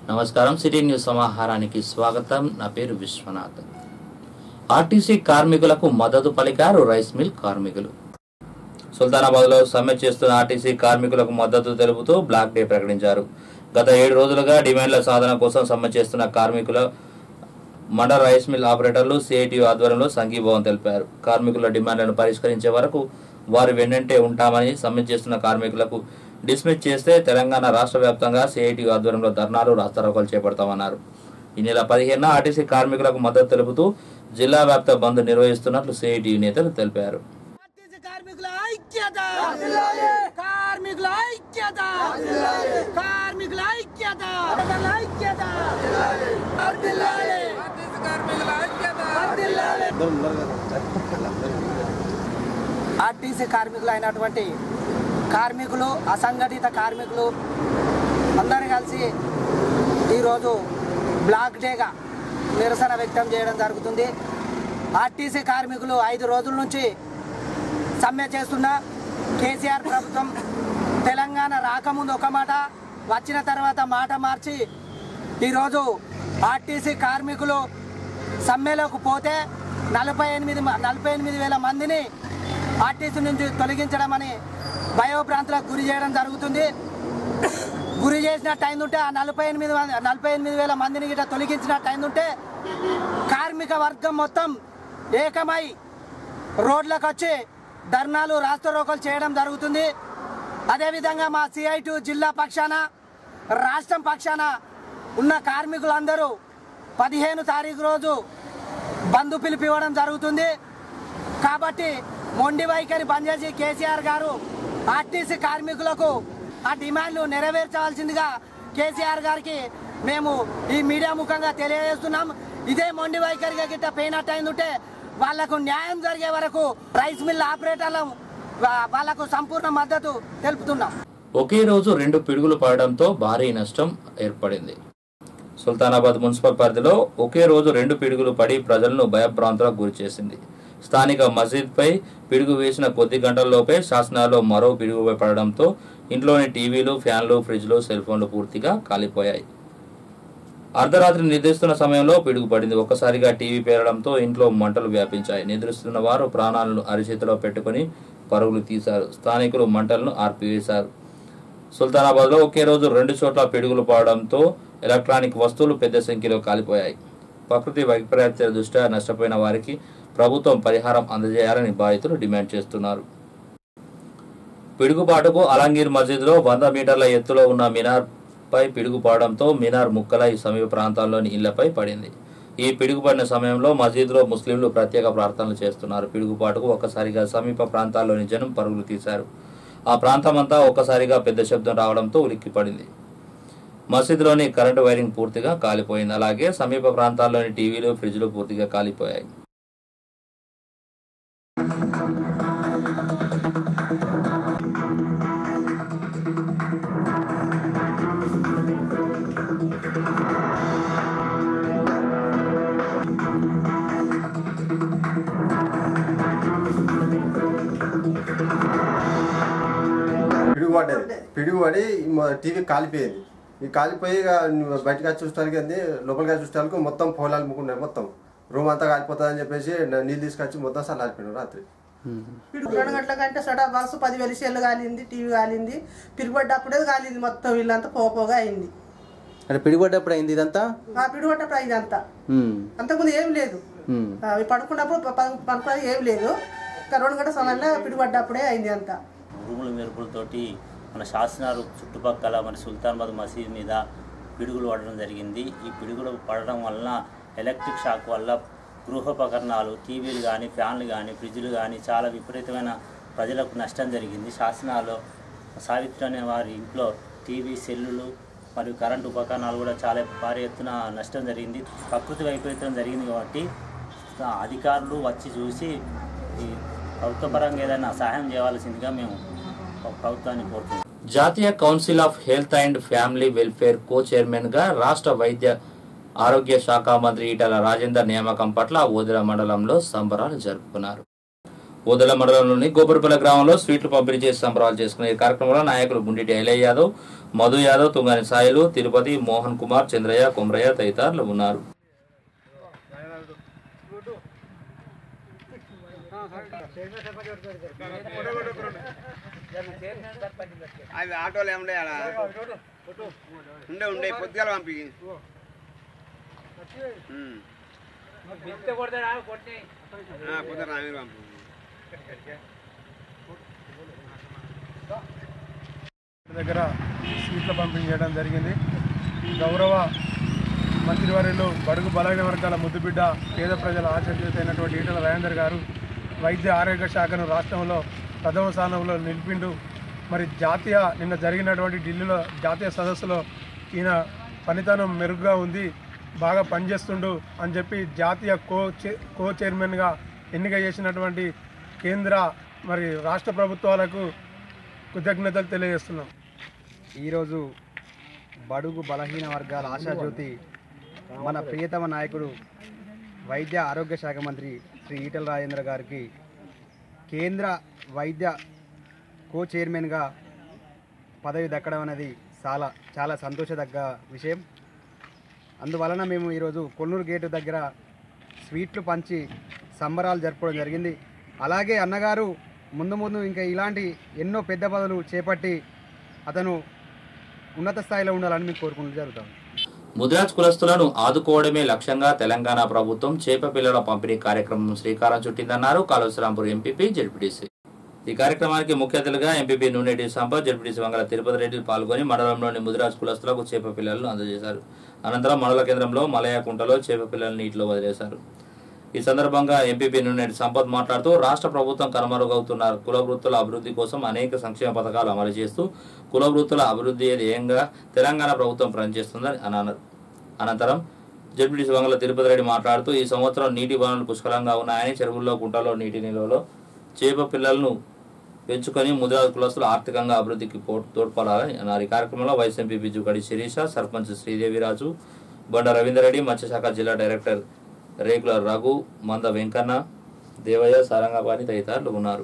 నమస్కారం city news సమాహారానికి స్వాగతం నా పేరు విశ్వనాథ్ ఆర్టీసీ కార్మికులకు మద్దతు పలికారు రైస్ మిల్ కార్మికులు సుల్తానాబాద్ లో సమ్మె చేస్తున్న ఆర్టీసీ కార్మికులకు మద్దతు తెలుపుతూ బ్లాక్ డే ప్రకటించారు గత ఏడు రోజులుగా డిమాండ్ల సాధన కోసం సమ్మె చేస్తున్న కార్మికుల మండల రైస్ మిల్ ఆపరేటర్లు సిఐటి ఆధ్వర్యంలో సంఘీభావం తెలిపారు కార్మికుల డిమాండ్లను పరిష్కరించే వరకు వారు వెన్నంటే ఉంటామని సమ్మె చేస్తున్న కార్మికులకు డిస్మిస్ చేస్తే తెలంగాణ రాష్ట్ర వ్యాప్తంగా సిఐటి ఆధ్వర్యంలో ధర్నాలు రాస్తారోకలు చేపడతామన్నారు ఈ నెల పదిహేను ఆర్టీసీ కార్మికులకు మద్దతు తెలుపుతూ జిల్లా వ్యాప్త బంద్ నిర్వహిస్తున్నట్లు సిఐటి నేతలు తెలిపారు ఆర్టీసీ కార్మికుల ఐక్యత కార్మికుల ఐక్యత కార్మికుల ఐక్యత కార్మికుల ఐక్యత వర్ధిల్లాలి. వర్ధిల్లాలి. ఆర్టీసీ కార్మికులు అయినటువంటి కార్మికులు అసంఘటిత కార్మికులు అందరూ కలిసి ఈరోజు బ్లాక్ డేగా నిరసన వ్యక్తం చేయడం జరుగుతుంది ఆర్టీసీ కార్మికులు ఐదు రోజుల నుంచి సమ్మె చేస్తున్న కేసీఆర్ ప్రభుత్వం తెలంగాణ రాకముందు ఒక మాట వచ్చిన తర్వాత మాట మార్చి ఈరోజు ఆర్టీసీ కార్మికులు సమ్మెలోకి పోతే నలభై ఎనిమిది మ- నలభై ఎనిమిది వేల మందిని ఆర్టీసీ నుంచి తొలగించడం అని భయోభ్రాంతులకు గురి చేయడం జరుగుతుంది గురి చేసినట్టు అయిందుంటే ఆ నలభై ఎనిమిది మంది నలభై ఎనిమిది వేల మందిని గిట్ట తొలగించినట్టు అయిందుంటే కార్మిక వర్గం మొత్తం ఏకమై రోడ్లకు వచ్చి ధర్నాలు రాస్తారోకలు చేయడం జరుగుతుంది అదేవిధంగా మా సిఐటి జిల్లా పక్షాన రాష్ట్రం పక్షాన ఉన్న కార్మికులందరూ పదిహేను తారీఖు రోజు బంధు పిలుపు ఇవ్వడం జరుగుతుంది కాబట్టి మొండి వైఖరి బంద్ చేసి కేసీఆర్ గారు ఆర్టీసీ కార్మికులకు ఆ డిమాండ్లు నెరవేర్చవలసిందిగా కేసీఆర్ గారికి మేము ఈ మీడియా ముఖంగా తెలియజేస్తున్నాం ఇదే మొండి వైఖరిగా గిట్ట పోయినట్టు అయిందంటే వాళ్లకు న్యాయం జరిగే వరకు రైస్ మిల్ ఆపరేటర్ల వా- వాళ్లకు సంపూర్ణ మద్దతు తెలుపుతున్నాం ఒకే రోజు రెండు పిడుగులు పడడంతో భారీ నష్టం ఏర్పడింది సుల్తానాబాద్ మున్సిపల్ పరిధిలో ఒకే రోజు రెండు పిడుగులు పడి ప్రజలను భయభ్రాంతులకు గురి చేసింది స్థానిక మసీద్పై పిడుగు వేసిన కొద్ది గంటల్లోపే శాసనాల్లో మరో పిడుగు పడడంతో ఇంట్లోని టీవీలు ఫ్యాన్లు ఫ్రిడ్జ్లు సెల్ ఫోన్లు పూర్తిగా కాలిపోయాయి అర్ధరాత్రి నిద్రిస్తున్న సమయంలో పిడుగు పడింది ఒక్కసారిగా టీవీ పేరడంతో ఇంట్లో మంటలు వ్యాపించాయి నిద్రిస్తున్న వారు ప్రాణాలను అరిచేతిలో పెట్టుకుని పరుగులు తీశారు స్థానికులు మంటలను ఆర్పివేశారు సుల్తానాబాద్ లో ఒకే రోజు రెండు చోట్ల పిడుగులు పడడంతో ఎలక్ట్రానిక్ వస్తువులు పెద్ద సంఖ్యలో కాలిపోయాయి ప్రకృతి వైపరీత్యాల దృష్ట్యా నష్టపోయిన వారికి ప్రభుత్వం పరిహారం అందజేయాలని బాధితులు డిమాండ్ చేస్తున్నారు పిడుగుపాటుకు అలంగీర్ మసీదులో వంద మీటర్ల ఎత్తులో ఉన్న మినార్ పై పిడుగు పడడంతో మినార్ ముక్కలై సమీప ప్రాంతాల్లోని ఇళ్లపై పడింది ఈ పిడుగుపడిన సమయంలో మసీదులో ముస్లింలు ప్రత్యేక ప్రార్థనలు చేస్తున్నారు పిడుగుపాటుకు ఒక్కసారిగా సమీప ప్రాంతాల్లోని జనం పరుగులు తీశారు ఆ ప్రాంతమంతా ఒక్కసారిగా పెద్ద శబ్దం రావడంతో ఉలిక్కిపడింది మసీదులోని కరెంటు వైరింగ్ పూర్తిగా కాలిపోయింది అలాగే సమీప ప్రాంతాల్లోని టీవీలు ఫ్రిడ్జ్లు పూర్తిగా కాలిపోయాయి పిడుగు పడ్డది పిడుగు పడి మ- టీవీ కాలిపోయింది ఈ కాలిపోయి ఇక నువ్వు బయటకు వచ్చి చూస్తానికి అంది లోపలికి వచ్చి చూస్తానికి మొత్తం పొలాలు ముక్కున్నాయి మొత్తం రూమ్ అంతా కాలిపోతుంది అని చెప్పేసి న- నీళ్ళు తీసుకొచ్చి మొత్తం చల్లారిపోయినారు రాత్రి రెండు గంటల కంటే సడా బాక్స్ పదివేల సెల్లు కాలింది టీవీ కాలింది పిలుపడ్డప్పుడే కాలింది మొత్తం వీళ్ళంతా పోపోగా అయింది అంటే పిడిపడ్డప్పుడు అయింది ఇదంతా ఆ పిడుగొట్టప్పుడు అయింది అంతా ఉమ్, అంతకుముందు ఏం లేదు ఉమ్. ఆ, అవి పడుకున్నప్పుడు ప- ప- పడుకున్నది ఏం లేదు ఇంకా రెండు గంటల సమయంలో పిడుగొడ్డప్పుడే అయింది అంతా ఉరుముల మెరుపులతోటి మన శాసనాలు చుట్టుపక్కల మన సుల్తాన్బాద్ మసీద్ మీద పిడుగులు పడడం జరిగింది ఈ పిడుగులు పడడం వలన ఎలక్ట్రిక్ షాక్ వల్ల గృహోపకరణాలు టీవీలు కానీ ఫ్యాన్లు కానీ ఫ్రిడ్జ్లు కానీ చాలా విపరీతమైన ప్రజలకు నష్టం జరిగింది శాసనాల్లో సావిత్రి అనే వారి ఇంట్లో టీవీ సెల్లులు మరియు కరెంటు ఉపకరణాలు కూడా చాలా భారీ ఎత్తున నష్టం జరిగింది ప్రకృతి వైపరీత్యం జరిగింది కాబట్టి ఆ అధికారులు వచ్చి చూసి ఈ ప్రభుత్వ పరంగా ఏదైనా సహాయం చేయవలసిందిగా మేము ప్రభుత్వాన్ని కోరుతున్నాం జాతీయ council of health and family welfare co chairman గా రాష్ట్ర వైద్య ఆరోగ్య శాఖ మంత్రి ఈటల రాజేందర్ నియామకం పట్ల ఓదిల మండలంలో సంబరాలు జరుపుకున్నారు ఓదల మండలంలోని గోపురపల్లి గ్రామంలో స్వీట్లు పంపిణీ చేసి సంబరాలు చేసుకున్న ఈ కార్యక్రమంలో నాయకులు గుండిటి ఐలయ్య యాదవ్ మధు యాదవ్ తుంగాని సాయిలు తిరుపతి మోహన్ కుమార్ చంద్రయ్య కుమ్రయ్య తదితరులు ఉన్నారు అవి ఆటోలు ఏముండే ఆడ ఉండే ఉండే పొద్దుగాల పంపి ఉమ్. ఆ, పొద్దున రామీరు పంపి దగ్గర సీట్ల పంపిణీ చేయడం జరిగింది గౌరవ మంత్రివర్యులు బడుగు బలహీన వర్గాల ముద్దుబిడ్డ పేద ప్రజల ఆచర్యత అయినటువంటి ఈటల రాజేందర్ గారు వైద్య ఆరోగ్య శాఖను రాష్ట్రంలో ప్రథమ స్థానంలో నిలిపిండు మరి జాతీయ నిన్న జరిగినటువంటి ఢిల్లీలో జాతీయ సదస్సులో ఈయన పనితనం మెరుగ్గా ఉంది బాగా పనిచేస్తుండు అని చెప్పి జాతీయ కో చే- కో చైర్మన్గా ఎన్నిక చేసినటువంటి కేంద్ర మరి రాష్ట్ర ప్రభుత్వాలకు కృతజ్ఞతలు తెలియజేస్తున్నాం ఈరోజు బడుగు బలహీన వర్గాల ఆశాజ్యోతి మన ప్రియతమ నాయకుడు వైద్య ఆరోగ్య శాఖ మంత్రి శ్రీ ఈటల రాజేంద్ర గారికి కేంద్ర వైద్య కో చైర్మన్గా పదవి దక్కడం అనేది చాలా చాలా సంతోషదగ్గ విషయం అందువలన మేము ఈరోజు కొల్లూరు గేటు దగ్గర స్వీట్లు పంచి సంబరాలు జరుపుకోవడం జరిగింది అలాగే అన్నగారు ముందు ముందు ఇంకా ఇలాంటి ఎన్నో పెద్ద పదవులు చేపట్టి అతను ఉన్నత స్థాయిలో ఉండాలని మేము కోరుకుంటూ జరుగుతాం ముదిరాజ్ కులస్తులను ఆదుకోవడమే లక్ష్యంగా తెలంగాణ ప్రభుత్వం చేప పిల్లల పంపిణీ కార్యక్రమం శ్రీకారం చుట్టిందన్నారు కాళేశ్వరాంపూర్ ఎంపీపీ జడ్పీటీసీ ఈ కార్యక్రమానికి ముఖ్య అతిథులుగా ఎంపీపీ నూనెటి సంపత్ జడ్పీటీసీ వంగల తిరుపతి రెడ్డి పాల్గొని మండలంలోని ముదిరాజ్ కులస్తులకు చేప పిల్లలను అందజేశారు అనంతరం మండల కేంద్రంలో మలయాకుంటలో చేప పిల్లలను నీటిలో వదిలేశారు ఈ సందర్భంగా ఎంపీపీ నూనెటి సంపత్ మాట్లాడుతూ రాష్ట్ర ప్రభుత్వం కనుమరుగవుతున్న కుల వృత్తుల అభివృద్ధి కోసం అనేక సంక్షేమ పథకాలు అమలు చేస్తూ కుల వృత్తుల అభివృద్ధి ధ్యేయంగా తెలంగాణ ప్రభుత్వం పనిచేస్తుందని అన్నారు అనంతరం జడ్పీటీసీ వంగల తిరుపతి రెడ్డి మాట్లాడుతూ ఈ సంవత్సరం నీటి వనరులు పుష్కలంగా ఉన్నాయని చెరువుల్లో కుంటలో నీటి నిల్వలో చేప పిల్లలను పెంచుకొని ముద్రా కులస్తులు ఆర్థికంగా అభివృద్ధికి పో- తోడ్పడాలని అన్నారు ఈ కార్యక్రమంలో వైస్ ఎంపీ బిజుగడి శిరీష సర్పంచ్ శ్రీదేవిరాజు బండ రవీందర్ మత్స్యశాఖ జిల్లా డైరెక్టర్ రేకుల రఘు మంద వెంకన్న దేవయ్య సారంగపాణి తదితరులు ఉన్నారు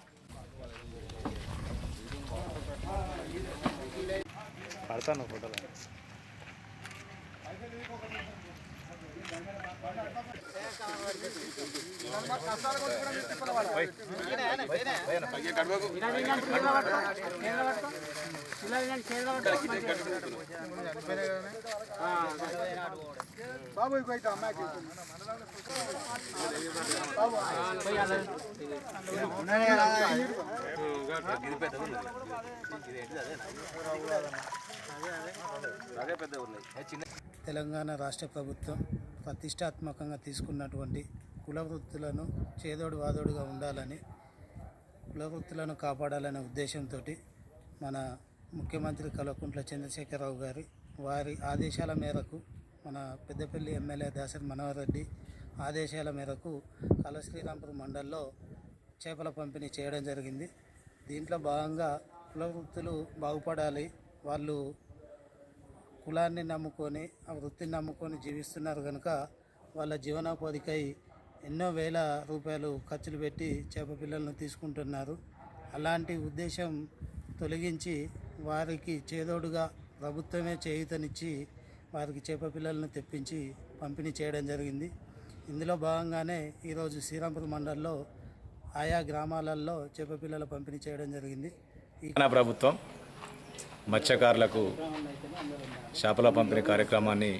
తెలంగాణ రాష్ట్ర ప్రభుత్వం ప్రతిష్టాత్మకంగా తీసుకున్నటువంటి కుల వృత్తులను చేదోడు వాదోడుగా ఉండాలని కుల వృత్తులను కాపాడాలనే ఉద్దేశంతో మన ముఖ్యమంత్రి కల్వకుంట్ల చంద్రశేఖరరావు గారి వారి ఆదేశాల మేరకు మన పెద్దపల్లి ఎమ్మెల్యే దాసరి మనోహర్ రెడ్డి ఆదేశాల మేరకు కలశ్రీరాంపూర్ మండల్లో చేపల పంపిణీ చేయడం జరిగింది దీంట్లో భాగంగా కుల వృత్తులు బాగుపడాలి వాళ్ళు కులాన్ని నమ్ముకొని ఆ వృత్తిని నమ్ముకొని జీవిస్తున్నారు కనుక వాళ్ళ జీవనోపాధికై ఎన్నో వేల రూపాయలు ఖర్చులు పెట్టి చేప పిల్లలను తీసుకుంటున్నారు అలాంటి ఉద్దేశం తొలగించి వారికి చేదోడుగా ప్రభుత్వమే చేయూతనిచ్చి వారికి చేప పిల్లలను తెప్పించి పంపిణీ చేయడం జరిగింది ఇందులో భాగంగానే ఈరోజు శ్రీరాంపూర్ మండలంలో ఆయా గ్రామాలలో చేప పిల్లల పంపిణీ చేయడం జరిగింది ఈ తెలంగాణ ప్రభుత్వం మత్స్యకారులకు చేపల పంపిణీ కార్యక్రమాన్ని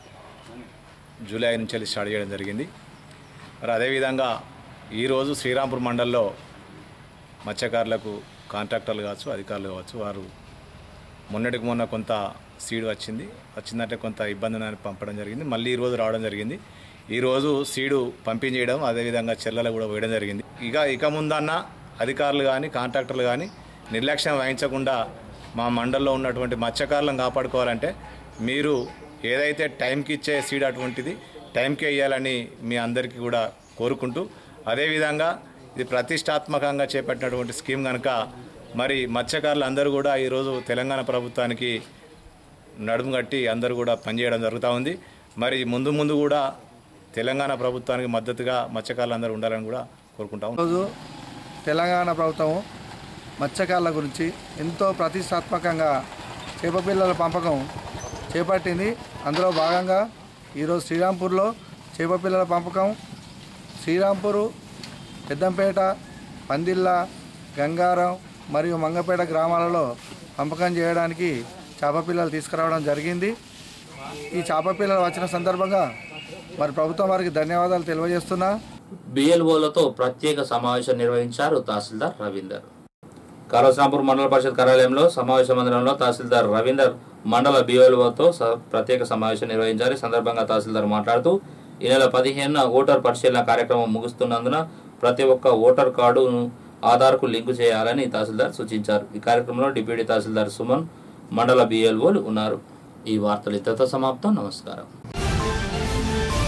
జూలై నుంచి వెళ్ళి స్టార్ట్ చేయడం జరిగింది మరి అదేవిధంగా ఈరోజు శ్రీరాంపూర్ మండల్లో మత్స్యకారులకు కాంట్రాక్టర్లు కావచ్చు అధికారులు కావచ్చు వారు మొన్నటికి మొన్న కొంత సీడ్ వచ్చింది వచ్చిందంటే కొంత ఇబ్బంది ఉందని పంపడం జరిగింది మళ్ళీ ఈరోజు రావడం జరిగింది ఈరోజు సీడు పంపిణీ చేయడం అదేవిధంగా చెల్లెలు కూడా వేయడం జరిగింది ఇక ఇక ముందన్న అధికారులు కానీ కాంట్రాక్టర్లు కానీ నిర్లక్ష్యం వహించకుండా మా మండల్లో ఉన్నటువంటి మత్స్యకారులను కాపాడుకోవాలంటే మీరు ఏదైతే టైంకి ఇచ్చే సీడ్ అటువంటిది టైంకే ఇవ్వాలని మీ అందరికీ కూడా కోరుకుంటూ అదేవిధంగా ఇది ప్రతిష్టాత్మకంగా చేపట్టినటువంటి స్కీమ్ కనుక మరి మత్స్యకారులు అందరూ కూడా ఈరోజు తెలంగాణ ప్రభుత్వానికి నడుము కట్టి అందరూ కూడా పనిచేయడం జరుగుతూ ఉంది మరి ముందు ముందు కూడా తెలంగాణ ప్రభుత్వానికి మద్దతుగా మత్స్యకారులు అందరూ ఉండాలని కూడా కోరుకుంటాం ఈరోజు తెలంగాణ ప్రభుత్వం మత్స్యకారుల గురించి ఎంతో ప్రతిష్టాత్మకంగా చేపపిల్లల పెంపకం చేపట్టింది అందులో భాగంగా ఈరోజు శ్రీరాంపూర్లో చేపపిల్లల పెంపకం శ్రీరాంపూరు పెద్దంపేట పందిళ్ళ గంగారం మరియు మంగపేట గ్రామాలలో పెంపకం చేయడానికి చేప పిల్లలు తీసుకురావడం జరిగింది ఈ చేప పిల్లలు వచ్చిన సందర్భంగా మరి ప్రభుత్వం వారికి ధన్యవాదాలు తెలియజేస్తున్నా బిఎల్ఓలతో ప్రత్యేక సమావేశం నిర్వహించారు తహసీల్దార్ రవీందర్ కాళోశ్రాంపూర్ మండల పరిషత్ కార్యాలయంలో సమావేశ మందిరంలో తహసీల్దార్ రవీందర్ మండల బిఎల్ఓతో స- ప్రత్యేక సమావేశం నిర్వహించారు ఈ సందర్భంగా తహసీల్దార్ మాట్లాడుతూ ఈ నెల పదిహేనున ఓటర్ పరిశీలన కార్యక్రమం ముగుస్తున్నందున ప్రతి ఒక్క ఓటర్ కార్డును ఆధార్కు లింకు చేయాలని తహసీల్దార్ సూచించారు ఈ కార్యక్రమంలో డిప్యూటీ తహసీల్దార్ సుమన్ మండల బిఎల్ఓలు ఉన్నారు ఈ వార్తలు ఇతరతో సమాప్తం నమస్కారం